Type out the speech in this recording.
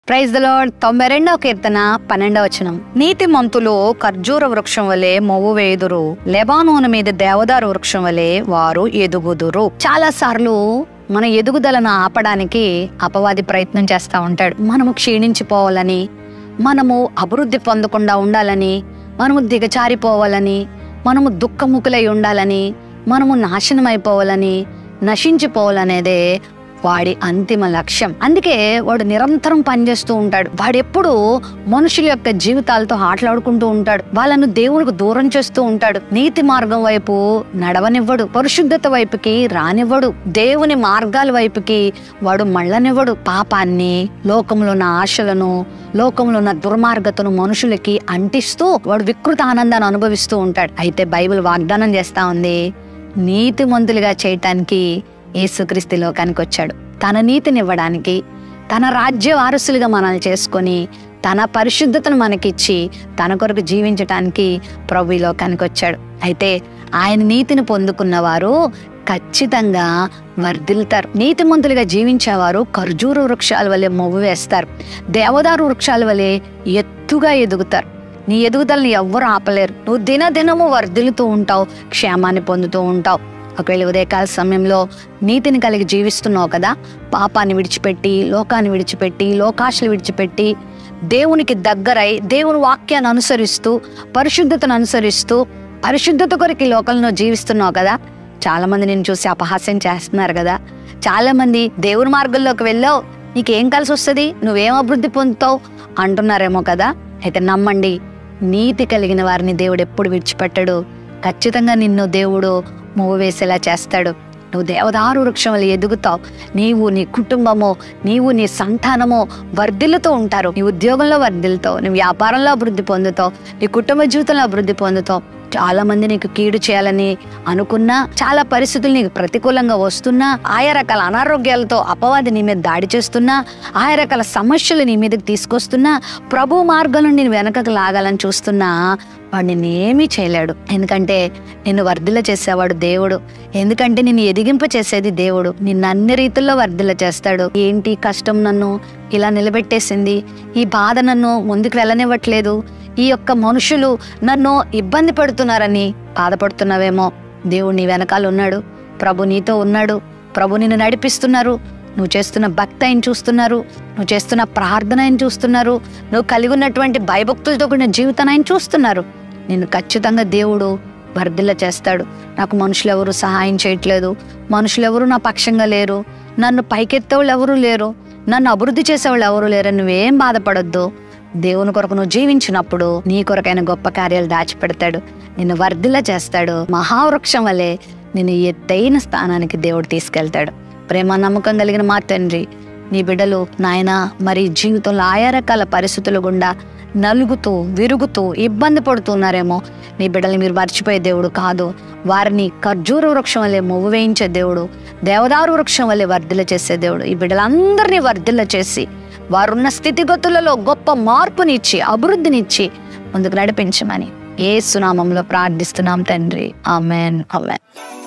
praise the lord తొంభై రెండవ కీర్తన పన్నెండవ వచనం నీతి మంతులు ఖర్జూర వృక్షం వలె మొవ్వు వేయుదురు లెబానోను మీద దేవదారు వృక్షం వలె వారు ఎదుగుదురు చాలా సార్లు మన ఎదుగుదలను ఆపడానికి అపవాది ప్రయత్నం చేస్తా ఉంటాడు మనము క్షీణించిపోవాలని మనము అభివృద్ధి పొందకుండా ఉండాలని మనము దిగచారిపోవాలని మనము దుఃఖముఖులై ఉండాలని మనము నాశనం అయిపోవాలని నశించిపోవాలనేదే వాడి అంతిమ లక్ష్యం అందుకే వాడు నిరంతరం పనిచేస్తూ ఉంటాడు వాడెప్పుడు మనుషుల యొక్క జీవితాలతో ఆటలాడుకుంటూ ఉంటాడు వాళ్ళను దేవునికి దూరం చేస్తూ ఉంటాడు నీతి మార్గం వైపు నడవనివ్వడు పరిశుద్ధత వైపుకి రానివ్వడు దేవుని మార్గాల వైపుకి వాడు మళ్ళనివ్వడు పాపాన్ని లోకంలో ఉన్న ఆశలను లోకంలో ఉన్న దుర్మార్గతను మనుషులకి అంటిస్తూ వాడు వికృత ఆనందాన్ని అనుభవిస్తూ ఉంటాడు అయితే బైబిల్ వాగ్దానం చేస్తా ఉంది నీతిమంతులుగా చేయటానికి యేసుక్రీస్తు ఈ లోకానికి వచ్చాడు తన నీతినివ్వడానికి తన రాజ్య వారసులుగా మనల్ని చేసుకొని తన పరిశుద్ధతను మనకిచ్చి తన కొరకు జీవించటానికి ప్రభు ఈ లోకానికి వచ్చాడు అయితే ఆయన నీతిని పొందుకున్న వారు ఖచ్చితంగా వర్ధిల్తారు నీతిమంతులుగా జీవించేవారు ఖర్జూర వృక్షాల వలె మొవ్వు వేస్తారు దేవదారు వృక్షాల వలె ఎత్తుగా ఎదుగుతారు నీ ఎదుగుదలని ఎవ్వరు ఆపలేరు నువ్వు దినదినము వర్ధిల్లుతూ ఉంటావు క్షేమాన్ని పొందుతూ ఉంటావు ఒకవేళ ఉదయకాల సమయంలో నీతిని కలిగి జీవిస్తున్నావు కదా పాపాన్ని విడిచిపెట్టి లోకాన్ని విడిచిపెట్టి లోకాశలు విడిచిపెట్టి దేవునికి దగ్గరై దేవుని వాక్యాన్ని అనుసరిస్తూ పరిశుద్ధతను అనుసరిస్తూ పరిశుద్ధత కొరకు ఈ లోకంలో జీవిస్తున్నావు కదా చాలా మంది నేను చూసి అపహాస్యం చేస్తున్నారు కదా చాలా మంది దేవుని మార్గంలోకి వెళ్ళావు నీకేం కలిసి వస్తుంది నువ్వేం అభివృద్ధి పొందుతావు అంటున్నారేమో కదా అయితే నమ్మండి నీతి కలిగిన వారిని దేవుడు ఎప్పుడు విడిచిపెట్టడు ఖచ్చితంగా నిన్ను దేవుడు మూవ వేసేలా చేస్తాడు నువ్వు దేవదారు వృక్షం వల్ల ఎదుగుతావు నీవు నీ కుటుంబము నీవు నీ సంతానము వర్ధిల్లుతూ ఉంటారు నీ ఉద్యోగంలో వర్ధిల్లుతావు నీ వ్యాపారంలో అభివృద్ధి పొందుతావు నీ కుటుంబ జీవితంలో అభివృద్ధి పొందుతావు చాలా మంది నీకు కీడు చేయాలని అనుకున్నా చాలా పరిస్థితులు నీకు ప్రతికూలంగా వస్తున్నా ఆయా రకాల అనారోగ్యాలతో అపవాది నీ మీద దాడి చేస్తున్నా ఆయా రకాల సమస్యలు నీ మీదకి తీసుకొస్తున్నా ప్రభు మార్గం నుండి నేను వెనకకు లాగాలని చూస్తున్నా వాడు నిన్ను ఏమీ చేయలేడు ఎందుకంటే నిన్ను వర్ధిల్ల చేసేవాడు దేవుడు ఎందుకంటే నిన్ను ఎదిగింప చేసేది దేవుడు నిన్ను అన్ని రీతుల్లో వర్ధిల్ల చేస్తాడు ఏంటి కష్టం నన్ను ఇలా నిలబెట్టేసింది ఈ బాధ నన్ను ముందుకు వెళ్ళనివ్వట్లేదు ఈ యొక్క మనుషులు నన్ను ఇబ్బంది పెడుతున్నారని బాధపడుతున్నావేమో దేవుడు నీ వెనకాల ఉన్నాడు ప్రభు నీతో ఉన్నాడు ప్రభు నిన్ను నడిపిస్తున్నారు నువ్వు చేస్తున్న భక్తి ఆయన చూస్తున్నారు నువ్వు చేస్తున్న ప్రార్థన ఆయన చూస్తున్నారు నువ్వు కలిగి ఉన్నటువంటి భయభక్తులతో కూడిన జీవితాన్ని ఆయన చూస్తున్నారు నిన్ను ఖచ్చితంగా దేవుడు వర్ధిల్ల చేస్తాడు నాకు మనుషులు ఎవరు సహాయం చేయట్లేదు మనుషులు ఎవరు నా పక్షంగా లేరు నన్ను పైకెత్తేవాళ్ళు ఎవరు లేరు నన్ను అభివృద్ధి చేసేవాళ్ళు ఎవరు లేరు నువ్వేం బాధపడొద్దు దేవుని కొరకు నువ్వు జీవించినప్పుడు నీ కొరకైన గొప్ప కార్యాలు దాచిపెడతాడు నిన్ను వర్ధిల్ల చేస్తాడు మహావృక్షం వలె నిన్ను ఎత్తైన స్థానానికి దేవుడు తీసుకెళ్తాడు ప్రేమ నమ్మకం కలిగిన మా తండ్రి నీ బిడ్డలు నాయన మరి జీవితంలో ఆయా రకాల పరిస్థితుల గుండా నలుగుతూ విరుగుతూ ఇబ్బంది పడుతున్నారేమో నీ బిడ్డల్ని మీరు మర్చిపోయే దేవుడు కాదు వారిని ఖర్జూర వృక్షం వల్లే మొవ్వు వేయించే దేవుడు దేవదారు వృక్షం వల్లే వర్ధిల్ల చేసే దేవుడు ఈ బిడ్డలందరినీ వర్ధిల్ల చేసి వారున్న స్థితిగతులలో గొప్ప మార్పునిచ్చి అభివృద్ధినిచ్చి ముందుకు నడిపించమని ఏ సునామంలో ప్రార్థిస్తున్నాం తండ్రి ఆమెన్ ఆమెన్